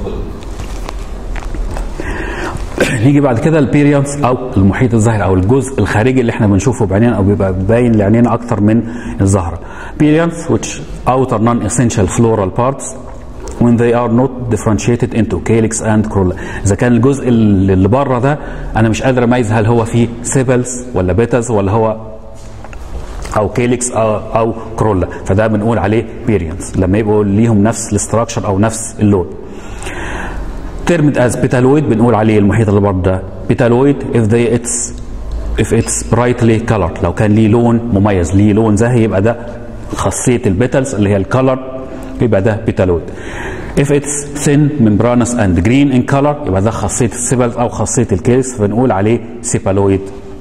نيجي بعد كده البيريانس او المحيط الظاهري او الجزء الخارجي اللي احنا بنشوفه بعينينا او بيبقى باين لعينينا اكتر من الزهره. Perianth which outer non-essential floral parts when they are not differentiated into calyx and corolla. اذا كان الجزء اللي بره ده انا مش قادر اميز هل هو فيه سيبلز ولا بيتز ولا هو او كيليكس او, أو كرولا فده بنقول عليه بيريانس لما يبقوا ليهم نفس الاستراكشر او نفس اللون termed as petaloid بنقول عليه المحيط اللي بره ده petaloid if they it's if it's brightly colored لو كان ليه لون مميز ليه لون زاهي يبقى ده خاصيه البيتلز اللي هي الكالر يبقى ده بيتالويد if it's thin membranous and green in color يبقى ده خاصيه السيبلز او خاصيه الكيس فبنقول عليه سيبالويد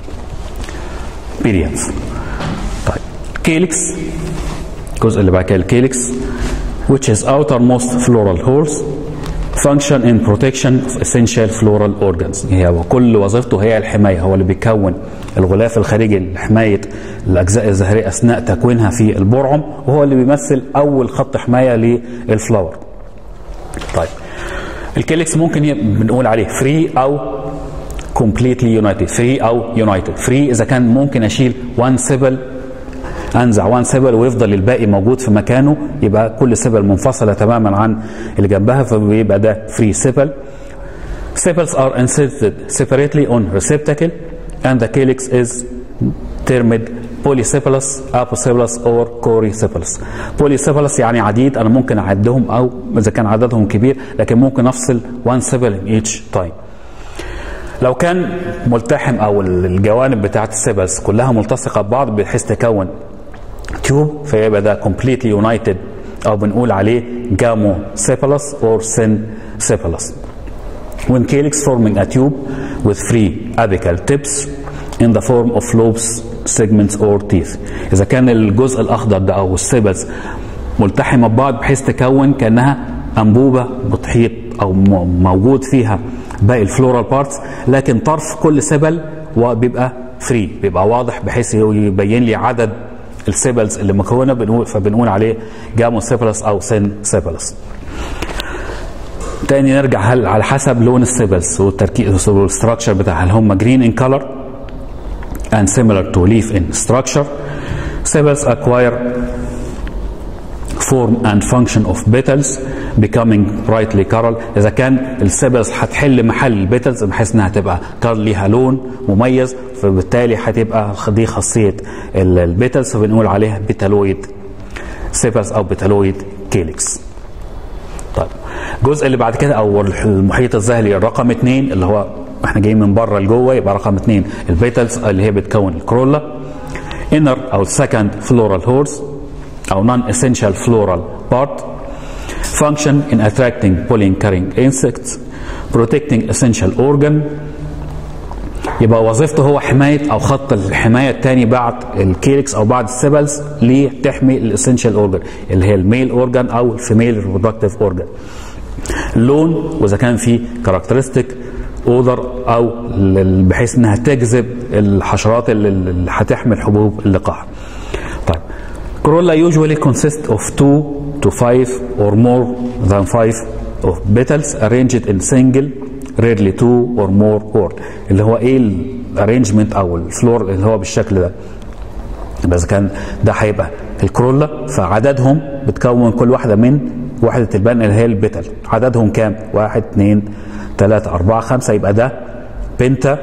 بيريانس طيب كيلكس الجزء اللي بعد كده الكيلكس which is outermost floral holes function in protection of essential floral organs هي كل وظيفته هي الحماية هو اللي بيكون الغلاف الخارجي لحماية الأجزاء الزهرية أثناء تكوينها في البرعم وهو اللي بيمثل أول خط حماية للفلاور طيب الكيلكس ممكن بنقول عليه فري أو completely united فري أو united فري إذا كان ممكن أشيل one سيبل انزع وان سيبل ويفضل الباقي موجود في مكانه يبقى كل سيبل منفصله تماما عن اللي جنبها فبيبقى ده فري سيبل Sepals are inserted separately on receptacle and the calyx is termed polycephalus, apocephalus or corycephalus. polycephalus يعني عديد انا ممكن اعدهم او اذا كان عددهم كبير لكن ممكن افصل one sepal in each time. لو كان ملتحم او الجوانب بتاعت السيبلز كلها ملتصقه ببعض بحيث تكون تيوب فيبقى ده completely united او بنقول عليه جامو سيبلس or سين سيبلس when calyx forming a tube with free apical tips in the form of lobes segments or teeth اذا كان الجزء الاخضر ده او السيبلز ملتحمه ببعض بحيث تكون كانها انبوبه بتحيط او موجود فيها باقي الفلورال بارتس لكن طرف كل سبل وبيبقى فري بيبقى واضح بحيث يبين لي عدد السيبلز اللي مكونه بنقول فبنقول عليه جامو سيبلس او سين سيبلس تاني نرجع هل على حسب لون السيبلز والتركيز والستراكشر بتاعها هل هم جرين ان color and similar to leaf in structure sepals acquire form and function of petals becoming brightly colored اذا كان السيبلز هتحل محل البيتلز بحيث انها تبقى كارل ليها لون مميز فبالتالي هتبقى دي خاصيه البيتلز فبنقول عليها بيتالويد سيبلز او بيتالويد كيليكس طيب الجزء اللي بعد كده او المحيط الزهري الرقم اثنين اللي هو احنا جايين من بره لجوه يبقى رقم اثنين البيتلز اللي هي بتكون الكرولا inner او second floral horse او non essential floral part function in attracting pollen carrying insects protecting essential organ يبقى وظيفته هو حمايه او خط الحمايه الثاني بعد الكيلكس او بعد السيبلز ليه تحمي الاسنشال اورجن اللي هي الميل اورجن او الفيميل ريبرودكتيف اورجن اللون واذا كان في كاركترستيك اودر او بحيث انها تجذب الحشرات اللي هتحمل حبوب اللقاح طيب Corolla usually consists of two to five or more than five of petals arranged in single rarely two or more cord اللي هو ايه الارينجمنت او الفلور اللي هو بالشكل ده يبقى اذا كان ده هيبقى الكرولا فعددهم بتكون كل واحده من وحده البناء اللي هي البتل عددهم كام؟ واحد اثنين ثلاثة أربعة خمسة يبقى ده بنتا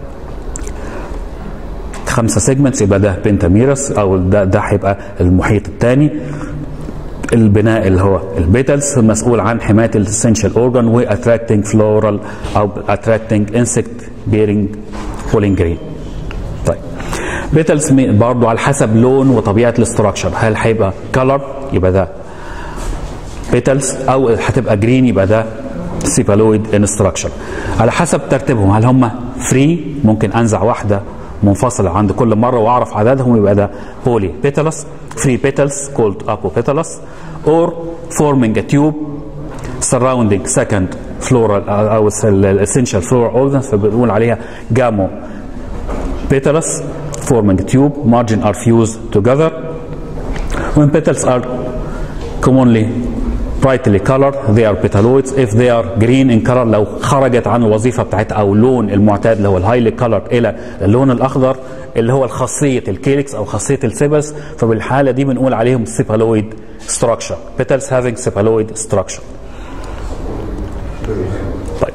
خمسة سيجمنتس يبقى ده بنتاميرس او ده ده هيبقى المحيط الثاني البناء اللي هو البيتلز مسؤول عن حمايه الاسنشال اورجان واتراكتنج فلورال او اتراكتنج انسكت بيرنج بولين جرين طيب بيتلز برضه على حسب لون وطبيعه الاستراكشر هل هيبقى كلر يبقى ده بيتلز او هتبقى جرين يبقى ده سيبالويد انستراكشر على حسب ترتيبهم هل هم فري ممكن انزع واحده منفصله عند كل مره واعرف عددهم يبقى ده بولي بيتلس three petals called apopetalous or forming a tube surrounding second floral او essential floral organs فبنقول عليها جامو petalous forming a tube margin are fused together when petals are commonly brightly colored they are petaloids if they are green in color لو خرجت عن الوظيفه بتاعتها او اللون المعتاد اللي هو الهايلي colored الى اللون الاخضر اللي هو خاصيه الكيلكس او خاصيه السيبس فبالحاله دي بنقول عليهم سيبالويد structure petals having cephaloid structure طيب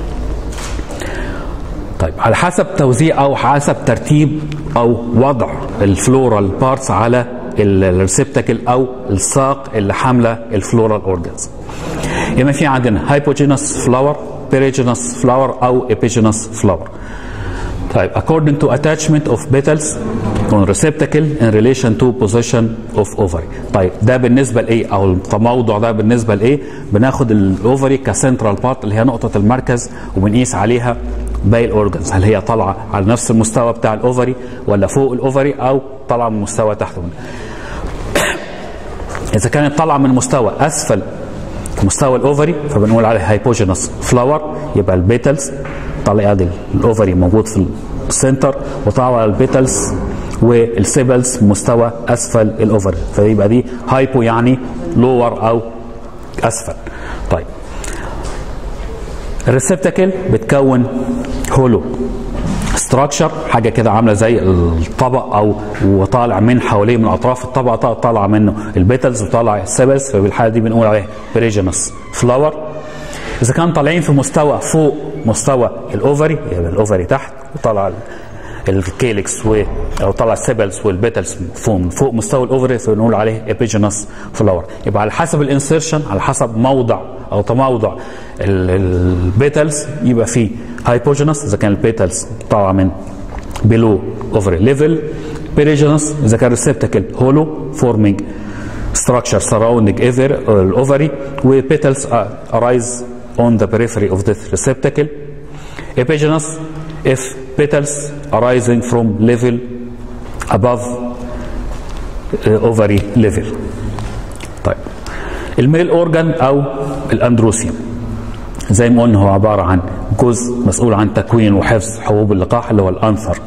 طيب على حسب توزيع او حسب ترتيب او وضع الفلورال بارتس على الريسبتاكل او الساق اللي حامله الفلورال اورجنز اما في عندنا هايبوجينس فلاور بيريجينس فلاور او ابيجينس فلاور طيب according to attachment of petals on receptacle in relation to position of ovary طيب ده بالنسبه لايه او التموضع ده بالنسبه لايه بناخد الاوفري كسنترال بارت اللي هي نقطه المركز وبنقيس عليها باقي الاورجنز هل هي طالعه على نفس المستوى بتاع الاوفري ولا فوق الاوفري او طالعه من مستوى تحته اذا كانت طالعه من مستوى اسفل مستوى الاوفري فبنقول عليه هايبوجينس فلاور يبقى البيتلز طالع ادي الاوفري موجود في السنتر وطالع البيتلز والسيبلز مستوى اسفل الاوفري فيبقى دي هايبو يعني لور او اسفل طيب الريسبتاكل بتكون هولو ستراكشر حاجه كده عامله زي الطبق او وطالع من حواليه من اطراف الطبق طالع منه البيتلز وطالع السيبلز فبالحاله دي بنقول عليه بريجينس فلاور اذا كان طالعين في مستوى فوق مستوى الاوفري يبقى الاوفري تحت وطالع الكيلكس و او طلع السيبلز والبيتلز فوق فوق مستوى الاوفري فبنقول عليه ابيجينس فلاور يبقى على حسب الانسيرشن على حسب موضع او تموضع البيتلز يبقى في هايبوجينس اذا كان البيتلز طالعه من بيلو اوفري ليفل بيريجينس اذا كان ريسبتاكل هولو فورمينج structure surrounding ovary where petals arise on the periphery of the receptacle. Epigynous if petals arising from level above uh, ovary level. طيب الميل اورجان او الاندروسيوم زي ما قلنا هو عباره عن جزء مسؤول عن تكوين وحفظ حبوب اللقاح اللي هو الانثر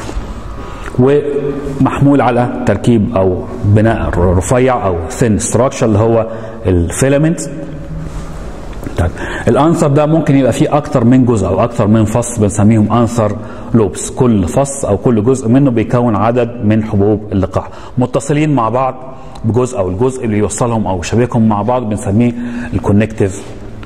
ومحمول على تركيب او بناء رفيع او ثين ستراكشر اللي هو الفيلامنت طيب الانثر ده ممكن يبقى فيه اكتر من جزء او اكتر من فص بنسميهم انثر لوبس كل فص او كل جزء منه بيكون عدد من حبوب اللقاح متصلين مع بعض بجزء او الجزء اللي يوصلهم او يشبكهم مع بعض بنسميه الكونكتيف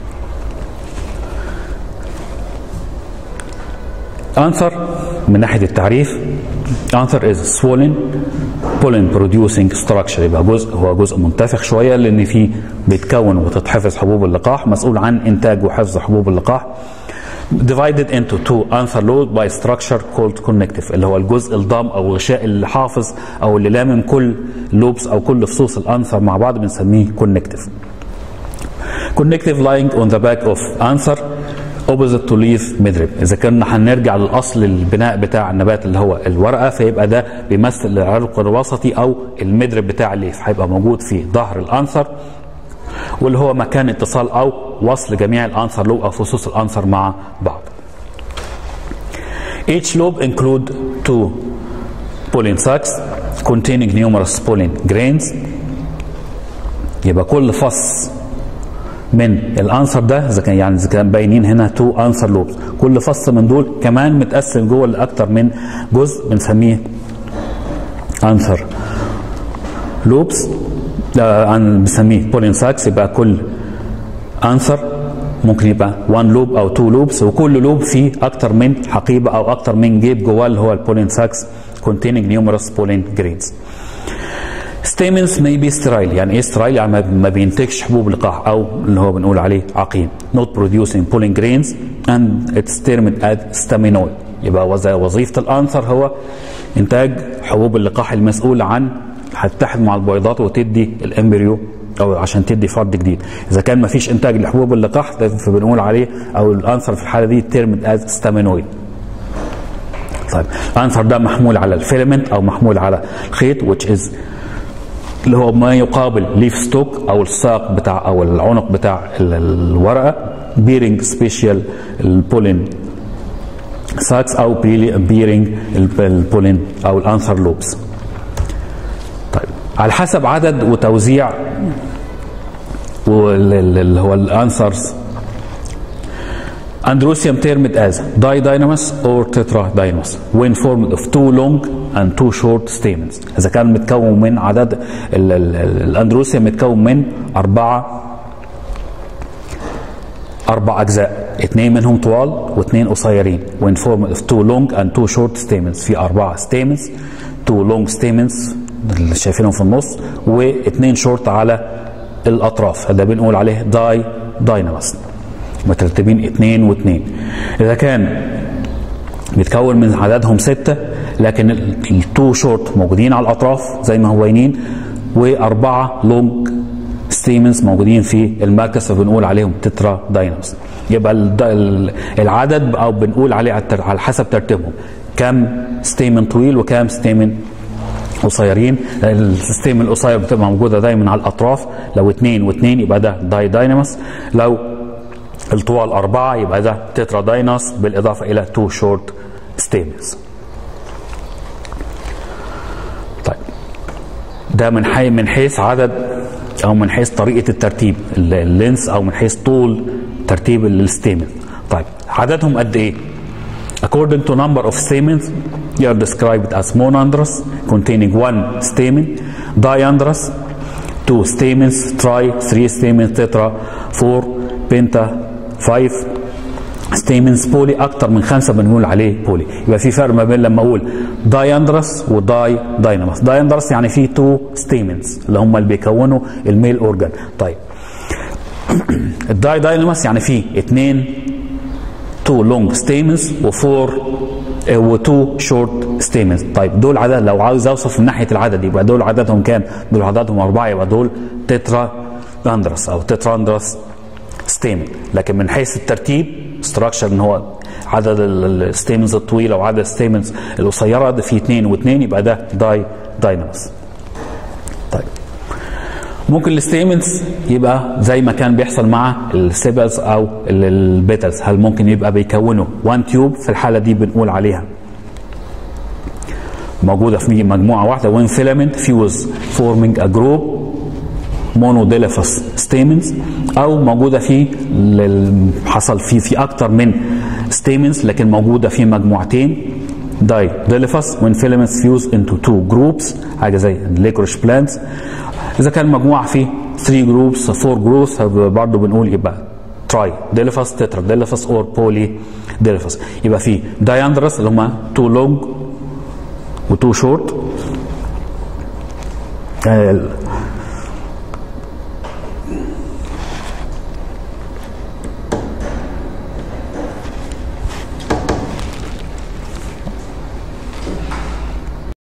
answer من ناحيه التعريف answer is swollen pollen producing structure يبقى جزء هو جزء منتفخ شويه لان فيه بيتكون وتتحفظ حبوب اللقاح مسؤول عن انتاج وحفظ حبوب اللقاح divided into two anther load by structure called connective اللي هو الجزء الضام او الغشاء اللي حافظ او اللي لامم كل لوبس او كل فصوص الانثر مع بعض بنسميه connective connective lying on the back of anther opposite to leaf midrib اذا كنا هنرجع للاصل البناء بتاع النبات اللي هو الورقه فيبقى ده بيمثل العرق الوسطي او المدرب بتاع الليف هيبقى موجود في ظهر الانثر واللي هو مكان اتصال او وصل جميع الانثر لوب او فصوص الانثر مع بعض. Each lobe include two pollen sacs containing numerous pollen grains يبقى كل فص من الانسر ده اذا كان يعني اذا كان باينين هنا تو انسر لوبس كل فص من دول كمان متقسم جوه لاكثر من جزء بنسميه انسر لوبس عن بنسميه بولين ساكس يبقى كل انسر ممكن يبقى 1 لوب او 2 لوبس وكل لوب فيه اكثر من حقيبه او اكثر من جيب جواه اللي هو البولين ساكس containing numerous pollen grains. stamens may be sterile يعني ايه sterile يعني ما بينتجش حبوب لقاح او اللي هو بنقول عليه عقيم not producing pollen grains and it's termed as staminoid يبقى وظيفة الانثر هو انتاج حبوب اللقاح المسؤول عن هتتحد مع البويضات وتدي الامبريو او عشان تدي فرد جديد اذا كان ما فيش انتاج لحبوب اللقاح فبنقول عليه او الانثر في الحاله دي termed as staminoid طيب الانثر ده محمول على الفيلمنت او محمول على الخيط which is اللي هو ما يقابل ليف ستوك او الساق بتاع او العنق بتاع الورقه بيرنج سبيشال البولين ساكس او بيرنج البولين او الانثر لوبس طيب على حسب عدد وتوزيع واللي هو الانسرز Androsium termed as didynamous or tetradynamous when formed of two long and two short stamens إذا كان متكون من عدد ال- ال- ال- الأندروسيوم متكون من أربعة أربع أجزاء اثنين منهم طوال واثنين قصيرين when formed of two long and two short stamens في أربعة stamens two long stamens اللي شايفينهم في النص واثنين شورت على الأطراف هذا بنقول عليه داي داينامس مترتبين اثنين واثنين إذا كان بيتكون من عددهم ستة لكن التو شورت موجودين على الأطراف زي ما هو باينين وأربعة لونج ستيمنز موجودين في المركز فبنقول عليهم تترا داينامز يبقى الد- ال- العدد او بنقول عليه على التر- على حسب ترتيبهم كم ستيمن طويل وكم ستيمن قصيرين الستيمن القصير بتبقى موجوده دايما على الاطراف لو اثنين واثنين يبقى ده داي داينامس لو الطوال أربعة يبقى ده تترا دايناس بالإضافة إلى تو شورت ستيمنز طيب ده من حي من حيث عدد او من حيث طريقه الترتيب ال- اللينس او من حيث طول ترتيب الستيمن طيب عددهم قد ايه according to number of stamens they are described as monandrous containing one stamen diandrous two stamens tri three stamens tetra four penta five ستيمنز بولي اكتر من خمسه بنقول عليه بولي يبقى في فرق ما بين لما اقول دايندرس وداي داينامس دايندرس يعني في تو ستيمنز اللي هم اللي بيكونوا الميل اورجان طيب الداي داينامس يعني في اثنين تو لونج ستيمنز وفور وتو شورت ستيمنز طيب دول عدد لو عاوز اوصف من ناحيه العدد يبقى دول عددهم كام؟ دول عددهم اربعه يبقى دول تترا اندرس او تترا اندرس ستيمن لكن من حيث الترتيب ستراكشر ان هو عدد الستيمنز الطويله وعدد الستيمنز القصيره ده في اثنين واثنين يبقى ده داي داينامس طيب ممكن الستيمنز يبقى زي ما كان بيحصل مع السيبلز او ال- البيتلز هل ممكن يبقى بيكونوا وان تيوب في الحاله دي بنقول عليها موجوده في مجموعه واحده وين فيلامنت فيوز فورمينج ا جروب مونوديليفس ستيمنز او موجوده في لل- حصل في في اكتر من ستيمنز لكن موجوده في مجموعتين داي ديليفس when filaments fuse into two groups حاجه زي الليكوريش بلانتس اذا كان مجموعه في 3 جروبس 4 جروبس برضه بنقول يبقى تراي ديليفس تترا ديليفس اور بولي ديليفس يبقى في دايندرس اللي هم تو لونج وتو شورت